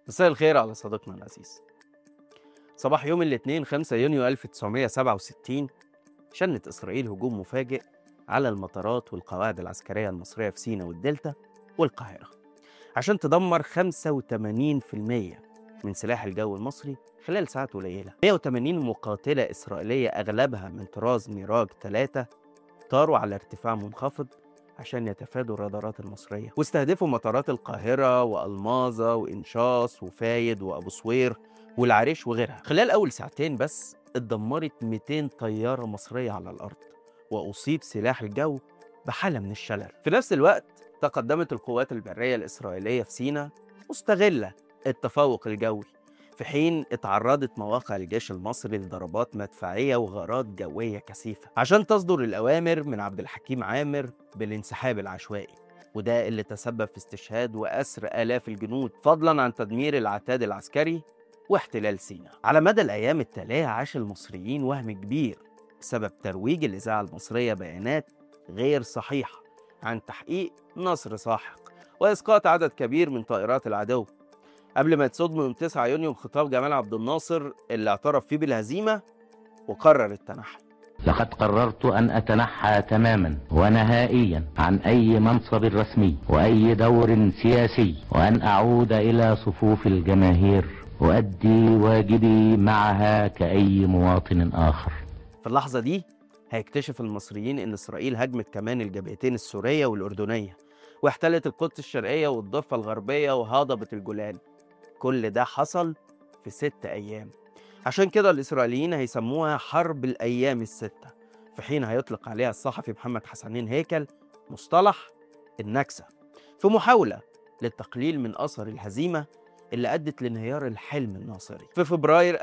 مساء الخير على صديقنا العزيز صباح يوم الاثنين 5 يونيو 1967 شنت إسرائيل هجوم مفاجئ على المطارات والقواعد العسكرية المصرية في سيناء والدلتا والقاهرة عشان تدمر 85% من سلاح الجو المصري خلال ساعات قليلة 180 مقاتلة إسرائيلية أغلبها من طراز ميراج 3 طاروا على ارتفاع منخفض عشان يتفادوا الرادارات المصرية واستهدفوا مطارات القاهرة وألماظة وإنشاص وفايد وأبو صوير والعريش وغيرها خلال أول ساعتين بس اتدمرت 200 طيارة مصرية على الأرض وأصيب سلاح الجو بحالة من الشلل في نفس الوقت تقدمت القوات البرية الإسرائيلية في سيناء مستغلة التفوق الجوي في حين اتعرضت مواقع الجيش المصري لضربات مدفعية وغارات جوية كثيفة عشان تصدر الأوامر من عبد الحكيم عامر بالانسحاب العشوائي وده اللي تسبب في استشهاد وأسر آلاف الجنود فضلا عن تدمير العتاد العسكري واحتلال سيناء على مدى الأيام التالية عاش المصريين وهم كبير بسبب ترويج الإذاعة المصرية بيانات غير صحيحة عن تحقيق نصر ساحق وإسقاط عدد كبير من طائرات العدو قبل ما يتصدم يوم 9 يونيو بخطاب جمال عبد الناصر اللي اعترف فيه بالهزيمة وقرر التنحي لقد قررت أن أتنحى تماما ونهائيا عن أي منصب رسمي وأي دور سياسي وأن أعود إلى صفوف الجماهير أؤدي واجبي معها كأي مواطن آخر في اللحظة دي هيكتشف المصريين إن إسرائيل هجمت كمان الجبهتين السورية والأردنية واحتلت القدس الشرقية والضفة الغربية وهضبت الجولان كل ده حصل في ست أيام عشان كده الإسرائيليين هيسموها حرب الأيام الستة في حين هيطلق عليها الصحفي محمد حسنين هيكل مصطلح النكسة في محاولة للتقليل من أثر الهزيمة اللي أدت لانهيار الحلم الناصري في فبراير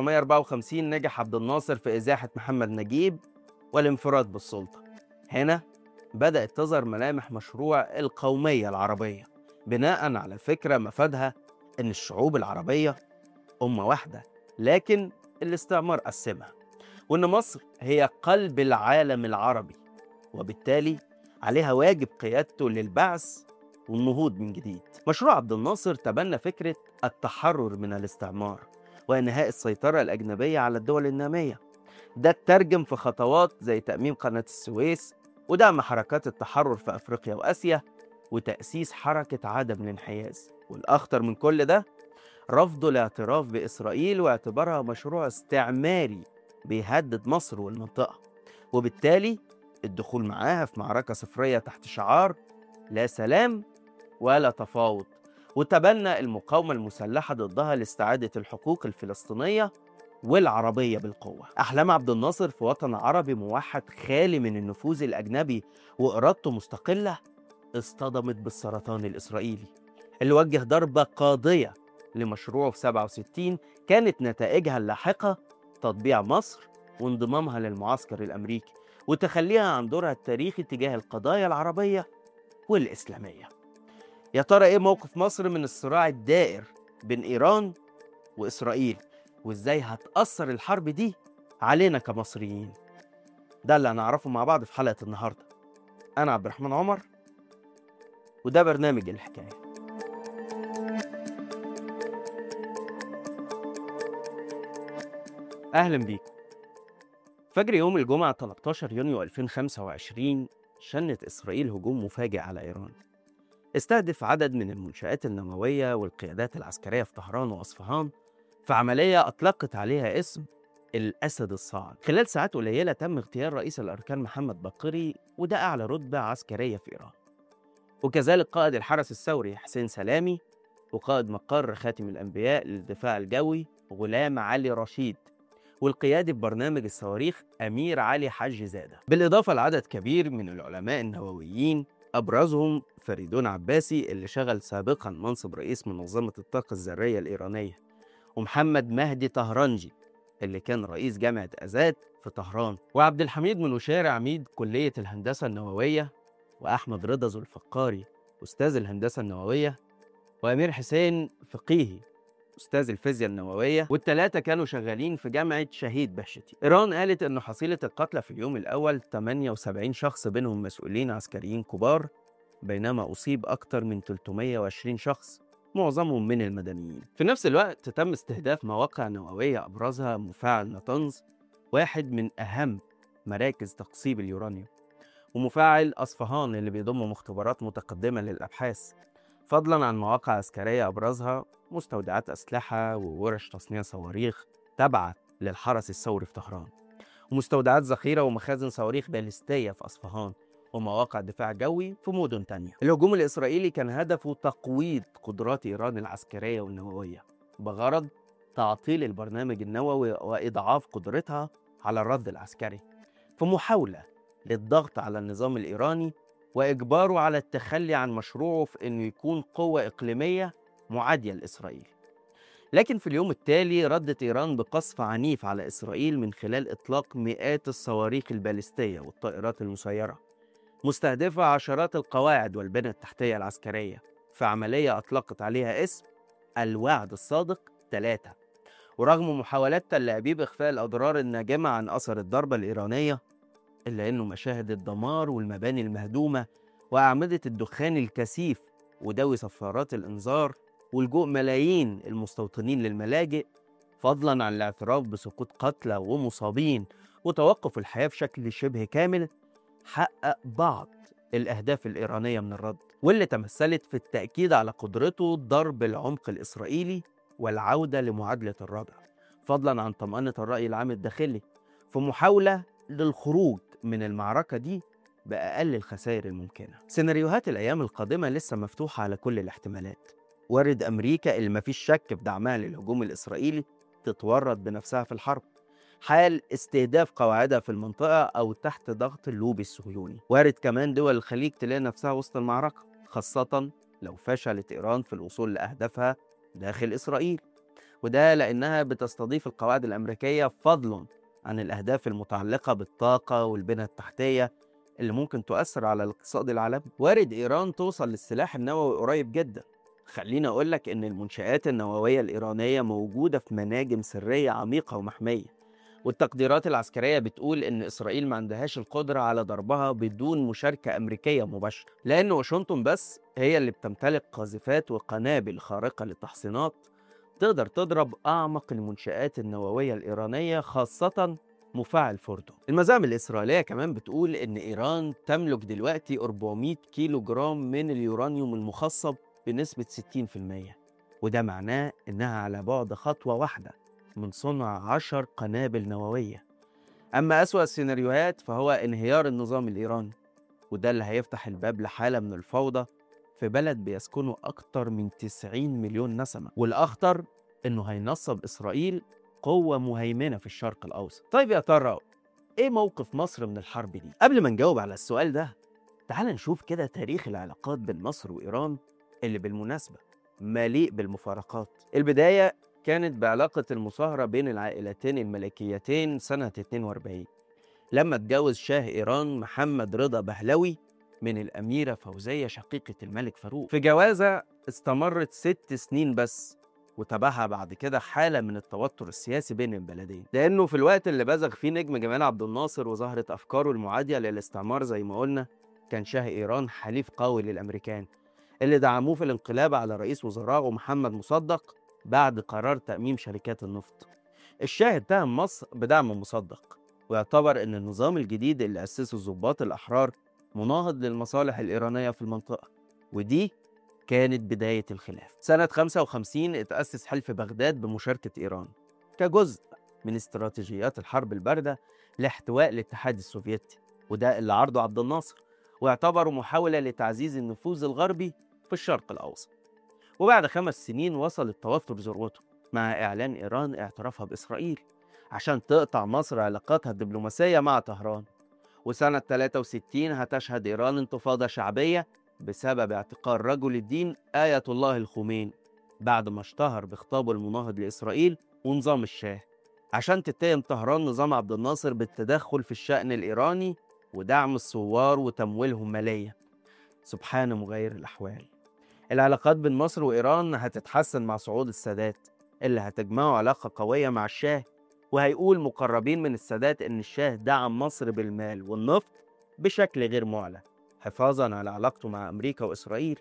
1954 نجح عبد الناصر في إزاحة محمد نجيب والانفراد بالسلطة هنا بدأت تظهر ملامح مشروع القومية العربية بناء على فكرة مفادها إن الشعوب العربية أمة واحدة لكن الاستعمار قسمها وإن مصر هي قلب العالم العربي وبالتالي عليها واجب قيادته للبعث والنهوض من جديد مشروع عبد الناصر تبنى فكرة التحرر من الاستعمار وإنهاء السيطرة الأجنبية على الدول النامية ده اترجم في خطوات زي تأميم قناة السويس ودعم حركات التحرر في أفريقيا وآسيا وتأسيس حركة عدم الانحياز والأخطر من كل ده رفض الاعتراف بإسرائيل واعتبارها مشروع استعماري بيهدد مصر والمنطقة وبالتالي الدخول معاها في معركة صفرية تحت شعار لا سلام ولا تفاوض وتبنى المقاومة المسلحة ضدها لاستعادة الحقوق الفلسطينية والعربية بالقوة أحلام عبد الناصر في وطن عربي موحد خالي من النفوذ الأجنبي وإرادته مستقلة اصطدمت بالسرطان الإسرائيلي اللي وجه ضربة قاضية لمشروعه في 67 كانت نتائجها اللاحقة تطبيع مصر وانضمامها للمعسكر الأمريكي وتخليها عن دورها التاريخي تجاه القضايا العربية والإسلامية يا ترى إيه موقف مصر من الصراع الدائر بين إيران وإسرائيل وإزاي هتأثر الحرب دي علينا كمصريين ده اللي هنعرفه مع بعض في حلقة النهاردة أنا عبد الرحمن عمر وده برنامج الحكايه أهلا بيكم فجر يوم الجمعة 13 يونيو 2025 شنت إسرائيل هجوم مفاجئ على إيران استهدف عدد من المنشآت النووية والقيادات العسكرية في طهران وأصفهان في عملية أطلقت عليها اسم الأسد الصاعد خلال ساعات قليلة تم اغتيال رئيس الأركان محمد بقري وده أعلى رتبة عسكرية في إيران وكذلك قائد الحرس الثوري حسين سلامي وقائد مقر خاتم الأنبياء للدفاع الجوي غلام علي رشيد والقيادي ببرنامج الصواريخ أمير علي حج زادة بالإضافة لعدد كبير من العلماء النوويين أبرزهم فريدون عباسي اللي شغل سابقا منصب رئيس منظمة الطاقة الذرية الإيرانية ومحمد مهدي طهرانجي اللي كان رئيس جامعة أزاد في طهران وعبد الحميد منوشار عميد كلية الهندسة النووية وأحمد رضا ذو الفقاري أستاذ الهندسة النووية وأمير حسين فقيهي أستاذ الفيزياء النووية والتلاتة كانوا شغالين في جامعة شهيد بهشتي إيران قالت أن حصيلة القتلى في اليوم الأول 78 شخص بينهم مسؤولين عسكريين كبار بينما أصيب أكثر من 320 شخص معظمهم من المدنيين في نفس الوقت تم استهداف مواقع نووية أبرزها مفاعل ناتنز واحد من أهم مراكز تقصيب اليورانيوم ومفاعل أصفهان اللي بيضم مختبرات متقدمة للأبحاث فضلا عن مواقع عسكرية أبرزها مستودعات أسلحة وورش تصنيع صواريخ تابعة للحرس الثوري في طهران ومستودعات ذخيرة ومخازن صواريخ باليستية في أصفهان ومواقع دفاع جوي في مدن تانية الهجوم الإسرائيلي كان هدفه تقويض قدرات إيران العسكرية والنووية بغرض تعطيل البرنامج النووي وإضعاف قدرتها على الرد العسكري في محاولة للضغط على النظام الإيراني وإجباره على التخلي عن مشروعه في إنه يكون قوة إقليمية معادية لإسرائيل لكن في اليوم التالي ردت إيران بقصف عنيف على إسرائيل من خلال إطلاق مئات الصواريخ الباليستية والطائرات المسيرة مستهدفة عشرات القواعد والبنى التحتية العسكرية في عملية أطلقت عليها اسم الوعد الصادق ثلاثة ورغم محاولات تل أبيب إخفاء الأضرار الناجمة عن أثر الضربة الإيرانية إلا أنه مشاهد الدمار والمباني المهدومة وأعمدة الدخان الكثيف ودوي صفارات الإنذار ولجوء ملايين المستوطنين للملاجئ فضلا عن الاعتراف بسقوط قتلى ومصابين وتوقف الحياة بشكل شبه كامل حقق بعض الأهداف الإيرانية من الرد واللي تمثلت في التأكيد على قدرته ضرب العمق الإسرائيلي والعودة لمعادلة الردع فضلا عن طمأنة الرأي العام الداخلي في محاولة للخروج من المعركة دي بأقل الخسائر الممكنة سيناريوهات الأيام القادمة لسه مفتوحة على كل الاحتمالات وارد أمريكا اللي مفيش شك في دعمها للهجوم الإسرائيلي تتورط بنفسها في الحرب حال استهداف قواعدها في المنطقة أو تحت ضغط اللوبي الصهيوني وارد كمان دول الخليج تلاقي نفسها وسط المعركة خاصة لو فشلت إيران في الوصول لأهدافها داخل إسرائيل وده لأنها بتستضيف القواعد الأمريكية فضلا عن الأهداف المتعلقة بالطاقة والبنى التحتية اللي ممكن تؤثر على الاقتصاد العالمي وارد إيران توصل للسلاح النووي قريب جدا خليني أقول لك إن المنشآت النووية الإيرانية موجودة في مناجم سرية عميقة ومحمية والتقديرات العسكرية بتقول إن إسرائيل ما عندهاش القدرة على ضربها بدون مشاركة أمريكية مباشرة لأن واشنطن بس هي اللي بتمتلك قاذفات وقنابل خارقة للتحصينات تقدر تضرب أعمق المنشآت النووية الإيرانية خاصة مفاعل فوردو المزاعم الإسرائيلية كمان بتقول إن إيران تملك دلوقتي 400 كيلو جرام من اليورانيوم المخصب بنسبة 60% وده معناه إنها على بعد خطوة واحدة من صنع 10 قنابل نووية أما أسوأ السيناريوهات فهو انهيار النظام الإيراني وده اللي هيفتح الباب لحالة من الفوضى في بلد بيسكنه أكتر من 90 مليون نسمة والأخطر إنه هينصب إسرائيل قوة مهيمنة في الشرق الأوسط طيب يا ترى إيه موقف مصر من الحرب دي؟ قبل ما نجاوب على السؤال ده تعال نشوف كده تاريخ العلاقات بين مصر وإيران اللي بالمناسبة مليء بالمفارقات البداية كانت بعلاقة المصاهرة بين العائلتين الملكيتين سنة 42 لما اتجوز شاه إيران محمد رضا بهلوي من الأميرة فوزية شقيقة الملك فاروق في جوازة استمرت ست سنين بس وتبعها بعد كده حالة من التوتر السياسي بين البلدين لأنه في الوقت اللي بزغ فيه نجم جمال عبد الناصر وظهرت أفكاره المعادية للاستعمار زي ما قلنا كان شاه إيران حليف قوي للأمريكان اللي دعموه في الانقلاب على رئيس وزرائه محمد مصدق بعد قرار تأميم شركات النفط الشاه اتهم مصر بدعم مصدق ويعتبر أن النظام الجديد اللي أسسه الضباط الأحرار مناهض للمصالح الإيرانية في المنطقة ودي كانت بداية الخلاف سنة 55 اتأسس حلف بغداد بمشاركة إيران كجزء من استراتيجيات الحرب الباردة لاحتواء الاتحاد السوفيتي وده اللي عرضه عبد الناصر واعتبره محاولة لتعزيز النفوذ الغربي في الشرق الأوسط وبعد خمس سنين وصل التوتر ذروته مع إعلان إيران اعترافها بإسرائيل عشان تقطع مصر علاقاتها الدبلوماسية مع طهران وسنة 63 هتشهد إيران انتفاضة شعبية بسبب اعتقال رجل الدين آية الله الخميني بعد ما اشتهر بخطابه المناهض لإسرائيل ونظام الشاه عشان تتهم طهران نظام عبد الناصر بالتدخل في الشأن الإيراني ودعم الثوار وتمويلهم ماليا سبحان مغير الأحوال العلاقات بين مصر وإيران هتتحسن مع صعود السادات اللي هتجمعه علاقة قوية مع الشاه وهيقول مقربين من السادات إن الشاه دعم مصر بالمال والنفط بشكل غير معلن حفاظا على علاقته مع أمريكا وإسرائيل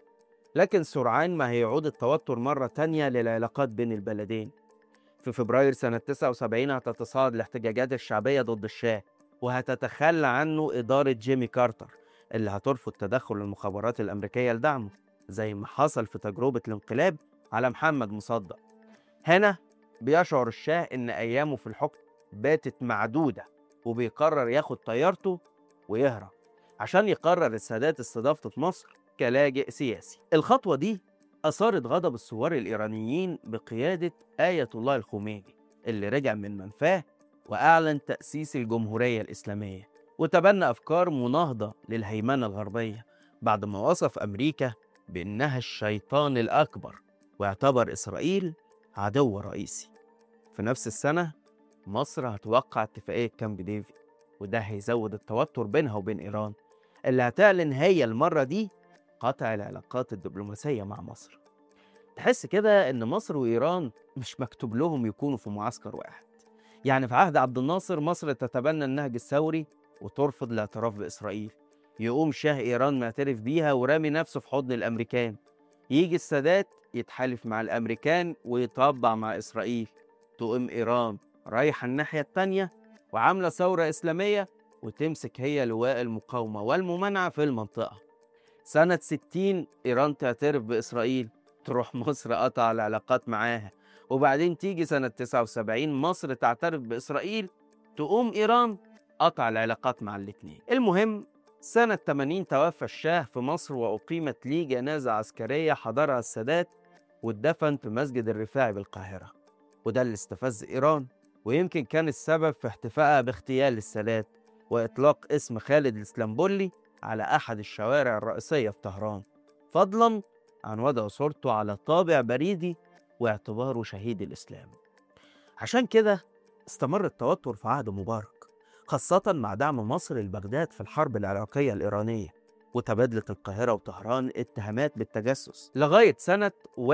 لكن سرعان ما هيعود التوتر مرة تانية للعلاقات بين البلدين في فبراير سنة 79 هتتصاعد الاحتجاجات الشعبية ضد الشاه وهتتخلى عنه إدارة جيمي كارتر اللي هترفض تدخل المخابرات الأمريكية لدعمه زي ما حصل في تجربة الانقلاب على محمد مصدق هنا بيشعر الشاه إن أيامه في الحكم باتت معدودة وبيقرر ياخد طيارته ويهرب عشان يقرر السادات استضافته في مصر كلاجئ سياسي الخطوة دي أثارت غضب الثوار الإيرانيين بقيادة آية الله الخميني اللي رجع من منفاه وأعلن تأسيس الجمهورية الإسلامية وتبنى أفكار مناهضة للهيمنة الغربية بعد ما وصف أمريكا بأنها الشيطان الأكبر واعتبر إسرائيل عدو رئيسي في نفس السنة مصر هتوقع اتفاقية كامب ديفيد وده هيزود التوتر بينها وبين إيران اللي هتعلن هي المرة دي قطع العلاقات الدبلوماسية مع مصر تحس كده إن مصر وإيران مش مكتوب لهم يكونوا في معسكر واحد يعني في عهد عبد الناصر مصر تتبنى النهج الثوري وترفض الاعتراف بإسرائيل يقوم شاه إيران معترف بيها ورامي نفسه في حضن الأمريكان يجي السادات يتحالف مع الأمريكان ويطبع مع إسرائيل تقوم إيران رايحة الناحية التانية وعاملة ثورة إسلامية وتمسك هي لواء المقاومة والممانعة في المنطقة سنة 60 إيران تعترف بإسرائيل تروح مصر قطع العلاقات معاها وبعدين تيجي سنة 79 مصر تعترف بإسرائيل تقوم إيران قطع العلاقات مع الاتنين المهم سنة 80 توفى الشاه في مصر وأقيمت ليه جنازة عسكرية حضرها السادات واتدفن في مسجد الرفاعي بالقاهرة وده اللي استفز إيران ويمكن كان السبب في احتفائها باغتيال السادات وإطلاق اسم خالد الإسلامبولي على أحد الشوارع الرئيسية في طهران فضلا عن وضع صورته على طابع بريدي واعتباره شهيد الإسلام عشان كده استمر التوتر في عهد مبارك خاصة مع دعم مصر لبغداد في الحرب العراقية الإيرانية وتبادلت القاهرة وطهران اتهامات بالتجسس لغاية سنة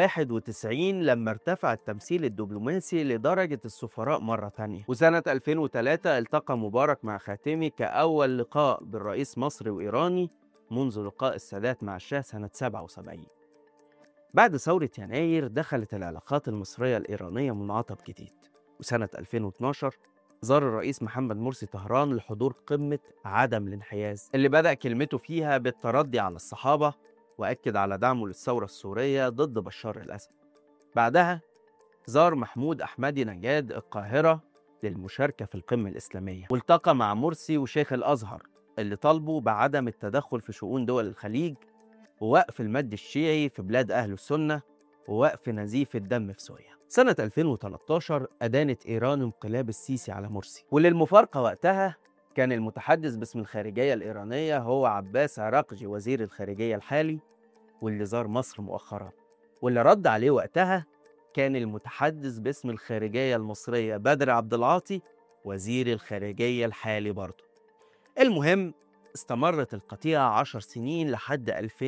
91 لما ارتفع التمثيل الدبلوماسي لدرجة السفراء مرة تانية وسنة 2003 التقى مبارك مع خاتمي كأول لقاء بالرئيس مصري وإيراني منذ لقاء السادات مع الشاه سنة 77 بعد ثورة يناير دخلت العلاقات المصرية الإيرانية منعطف جديد وسنة 2012 زار الرئيس محمد مرسي طهران لحضور قمة عدم الانحياز اللي بدأ كلمته فيها بالتردي على الصحابة وأكد على دعمه للثورة السورية ضد بشار الأسد بعدها زار محمود أحمدي نجاد القاهرة للمشاركة في القمة الإسلامية والتقى مع مرسي وشيخ الأزهر اللي طالبوا بعدم التدخل في شؤون دول الخليج ووقف المد الشيعي في بلاد أهل السنة ووقف نزيف الدم في سوريا سنة 2013 أدانت إيران انقلاب السيسي على مرسي وللمفارقة وقتها كان المتحدث باسم الخارجية الإيرانية هو عباس عراقجي وزير الخارجية الحالي واللي زار مصر مؤخرا واللي رد عليه وقتها كان المتحدث باسم الخارجية المصرية بدر عبد العاطي وزير الخارجية الحالي برضه المهم استمرت القطيعة عشر سنين لحد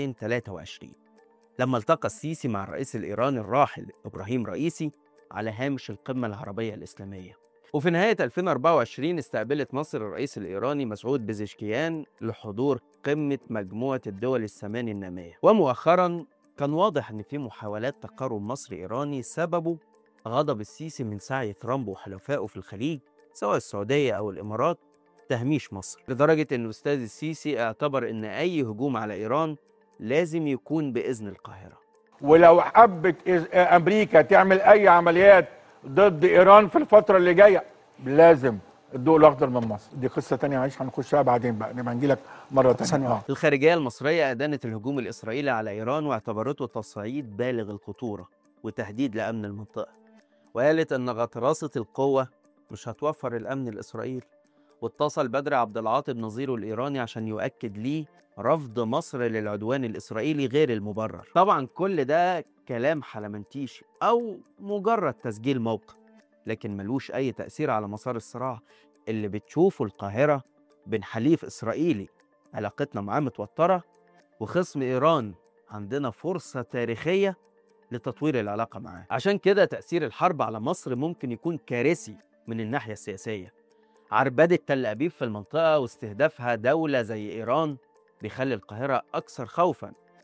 2023 لما التقى السيسي مع الرئيس الإيراني الراحل إبراهيم رئيسي على هامش القمة العربية الإسلامية وفي نهاية 2024 استقبلت مصر الرئيس الإيراني مسعود بزشكيان لحضور قمة مجموعة الدول الثمانية النامية ومؤخرا كان واضح أن في محاولات تقارب مصري إيراني سببه غضب السيسي من سعي ترامب وحلفائه في الخليج سواء السعودية أو الإمارات تهميش مصر لدرجة أن الأستاذ السيسي اعتبر أن أي هجوم على إيران لازم يكون بإذن القاهرة ولو حبت إز- امريكا تعمل اي عمليات ضد ايران في الفتره اللي جايه لازم الضوء الاخضر من مصر دي قصه تانية معلش هنخشها بعدين بقى نبقى نجي لك مره تانية ثانية آه. واحدة. الخارجية المصرية أدانت الهجوم الإسرائيلي على إيران واعتبرته تصعيد بالغ الخطورة وتهديد لأمن المنطقة وقالت أن غطرسة القوة مش هتوفر الأمن الإسرائيلي واتصل بدر عبد العاطي بنظيره الإيراني عشان يؤكد ليه رفض مصر للعدوان الإسرائيلي غير المبرر طبعا كل ده كلام حلمنتيشي أو مجرد تسجيل موقف لكن ملوش أي تأثير على مسار الصراع اللي بتشوفه القاهرة بين حليف إسرائيلي علاقتنا معاه متوترة وخصم إيران عندنا فرصة تاريخية لتطوير العلاقة معاه عشان كده تأثير الحرب على مصر ممكن يكون كارثي من الناحية السياسية عربدة تل أبيب في المنطقة واستهدافها دولة زي إيران بيخلي القاهرة أكثر خوفا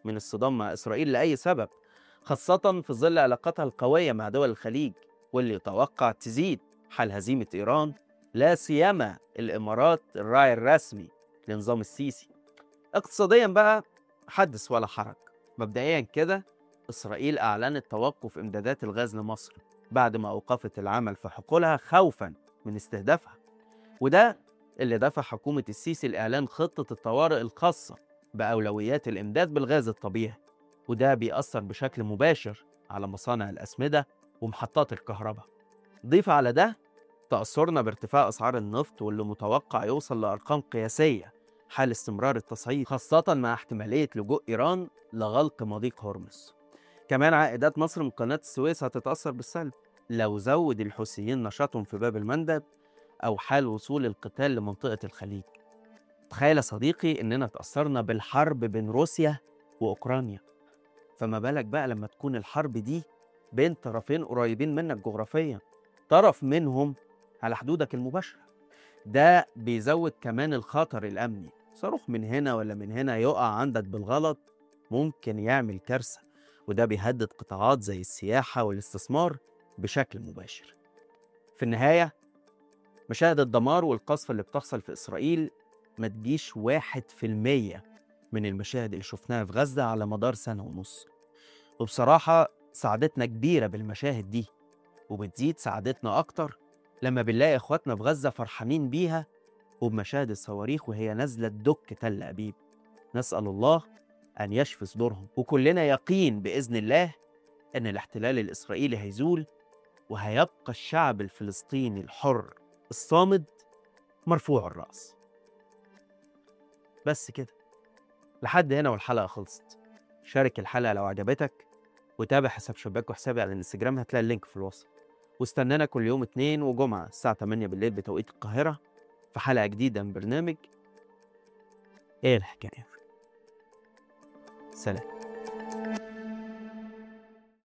من الصدام مع إسرائيل لأي سبب خاصة في ظل علاقتها القوية مع دول الخليج واللي يتوقع تزيد حال هزيمة إيران لا سيما الإمارات الراعي الرسمي لنظام السيسي اقتصاديا بقى حدث ولا حرج مبدئيا كده إسرائيل أعلنت توقف إمدادات الغاز لمصر بعد ما أوقفت العمل في حقولها خوفا من استهدافها وده اللي دفع حكومة السيسي لإعلان خطة الطوارئ الخاصة بأولويات الإمداد بالغاز الطبيعي وده بيأثر بشكل مباشر على مصانع الأسمدة ومحطات الكهرباء ضيف على ده تأثرنا بارتفاع أسعار النفط واللي متوقع يوصل لأرقام قياسية حال استمرار التصعيد خاصة مع احتمالية لجوء إيران لغلق مضيق هرمز كمان عائدات مصر من قناة السويس هتتأثر بالسلب لو زود الحوثيين نشاطهم في باب المندب أو حال وصول القتال لمنطقة الخليج تخيل يا صديقي إننا تأثرنا بالحرب بين روسيا وأوكرانيا فما بالك بقى لما تكون الحرب دي بين طرفين قريبين منك جغرافيا طرف منهم على حدودك المباشرة ده بيزود كمان الخطر الأمني صاروخ من هنا ولا من هنا يقع عندك بالغلط ممكن يعمل كارثة وده بيهدد قطاعات زي السياحة والاستثمار بشكل مباشر في النهاية مشاهد الدمار والقصف اللي بتحصل في إسرائيل ما تجيش واحد في المية من المشاهد اللي شفناها في غزة على مدار سنة ونص وبصراحة سعادتنا كبيرة بالمشاهد دي وبتزيد سعادتنا أكتر لما بنلاقي إخواتنا في غزة فرحانين بيها وبمشاهد الصواريخ وهي نازلة تدك تل أبيب نسأل الله أن يشفي صدورهم وكلنا يقين بإذن الله أن الاحتلال الإسرائيلي هيزول وهيبقى الشعب الفلسطيني الحر الصامد مرفوع الرأس بس كده لحد هنا والحلقة خلصت شارك الحلقة لو عجبتك وتابع حساب شباك وحسابي على الانستجرام هتلاقي اللينك في الوصف واستنانا كل يوم اثنين وجمعة الساعة 8 بالليل بتوقيت القاهرة في حلقة جديدة من برنامج ايه الحكاية سلام